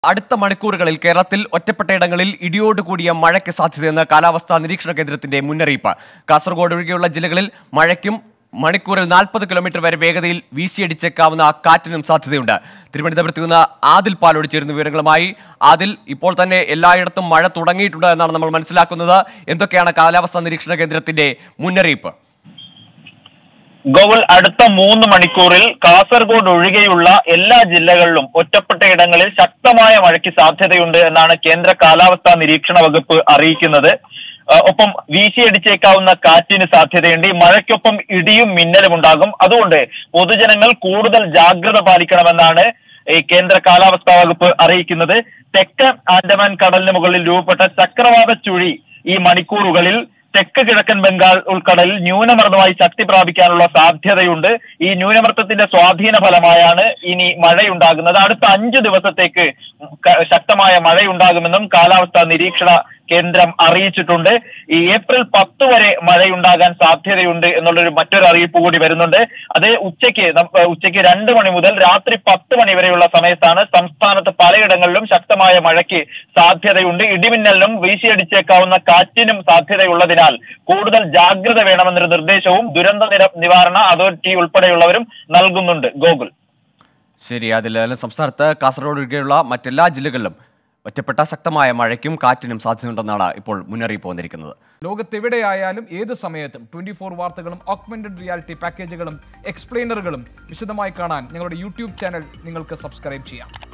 അടുത്ത മണിക്കൂറുകളിൽ കേരളത്തിൽ ഒറ്റപ്പെട്ടയിടങ്ങളിൽ ഇടിയോടുകൂടിയ മഴയ്ക്ക് സാധ്യതയെന്ന് കാലാവസ്ഥാ നിരീക്ഷണ കേന്ദ്രത്തിന്റെ മുന്നറിയിപ്പ് കാസർഗോഡ് ഒഴികെയുള്ള ജില്ലകളിൽ മഴയ്ക്കും മണിക്കൂറിൽ നാൽപ്പത് കിലോമീറ്റർ വരെ വേഗതയിൽ വീശിയടിച്ചേക്കാവുന്ന കാറ്റിനും സാധ്യതയുണ്ട് തിരുവനന്തപുരത്ത് നിന്ന് ആദിൽ പാലോട് ചേരുന്ന വിവരങ്ങളുമായി ആദിൽ ഇപ്പോൾ തന്നെ എല്ലായിടത്തും മഴ തുടങ്ങിയിട്ടുണ്ട് എന്നാണ് നമ്മൾ മനസ്സിലാക്കുന്നത് എന്തൊക്കെയാണ് കാലാവസ്ഥാ നിരീക്ഷണ കേന്ദ്രത്തിന്റെ മുന്നറിയിപ്പ് ഗോകുൽ അടുത്ത മൂന്ന് മണിക്കൂറിൽ കാസർഗോഡ് ഒഴികെയുള്ള എല്ലാ ജില്ലകളിലും ഒറ്റപ്പെട്ട ഇടങ്ങളിൽ ശക്തമായ മഴയ്ക്ക് സാധ്യതയുണ്ട് എന്നാണ് കേന്ദ്ര കാലാവസ്ഥാ നിരീക്ഷണ വകുപ്പ് അറിയിക്കുന്നത് ആ, ഒപ്പം വീശിയടിച്ചേക്കാവുന്ന കാറ്റിന് സാധ്യതയുണ്ട് ഈ മഴയ്ക്കൊപ്പം ഇടിയും മിന്നലും ഉണ്ടാകും അതുകൊണ്ട് പൊതുജനങ്ങൾ കൂടുതൽ ജാഗ്രത പാലിക്കണമെന്നാണ് ഈ കേന്ദ്ര കാലാവസ്ഥാ വകുപ്പ് അറിയിക്കുന്നത് തെക്കൻ ആൻഡമാൻ കടലിന് മുകളിൽ രൂപപ്പെട്ട ചക്രവാത ചുഴി ഈ മണിക്കൂറുകളിൽ തെക്ക് കിഴക്കൻ ബംഗാൾ ഉൾക്കടലിൽ ന്യൂനമർദ്ദമായി ശക്തി പ്രാപിക്കാനുള്ള സാധ്യതയുണ്ട് ഈ ന്യൂനമർദ്ദത്തിന്റെ സ്വാധീന ഫലമായാണ് ഇനി മഴയുണ്ടാകുന്നത് അടുത്ത അഞ്ചു ദിവസത്തേക്ക് ക- ശക്തമായ മഴയുണ്ടാകുമെന്നും കാലാവസ്ഥാ നിരീക്ഷണ കേന്ദ്രം അറിയിച്ചിട്ടുണ്ട് ഈ ഏപ്രിൽ പത്ത് വരെ മഴയുണ്ടാകാൻ സാധ്യതയുണ്ട് എന്നുള്ളൊരു മറ്റൊരു അറിയിപ്പ് കൂടി വരുന്നുണ്ട് അത് ഉച്ചയ്ക്ക് നം- ഉച്ചയ്ക്ക് രണ്ട് മണി മുതൽ രാത്രി പത്ത് മണി വരെയുള്ള സമയത്താണ് സംസ്ഥാനത്ത് പലയിടങ്ങളിലും ശക്തമായ മഴയ്ക്ക് സാധ്യതയുണ്ട് ഇടിമിന്നലിനും വീശിയടിച്ചേക്കാവുന്ന കാറ്റിനും സാധ്യതയുള്ളതിനാൽ കൂടുതൽ ജാഗ്രത വേണമെന്നൊരു നിർദ്ദേശവും ദുരന്ത നിര- നിവാരണ അതോറിറ്റി ഉൾപ്പെടെയുള്ളവരും നൽകുന്നുണ്ട് ഗോകുൽ ശരി അതിൽ സംസ്ഥാനത്ത് കാസർഗോഡ് ഒഴികെയുള്ള മറ്റെല്ലാ ജില്ലകളിലും ഒറ്റപ്പെട്ട ശക്തമായ മഴയ്ക്കും കാറ്റിനും സാധ്യതയുണ്ടെന്നാണ് ഇപ്പോൾ മുന്നറിയിപ്പ് വന്നിരിക്കുന്നത് ലോകത്തെവിടെയായാലും ഏത് സമയത്തും ട്വന്റി ഫോർ വാർത്തകളും ഓഗ്മെന്റഡ് റിയാലിറ്റി പാക്കേജുകളും എക്സ്പ്ലെയിനറുകളും വിശദമായി കാണാൻ ഞങ്ങളുടെ യൂട്യൂബ് ചാനൽ നിങ്ങൾക്ക് സബ്സ്ക്രൈബ് ചെയ്യാം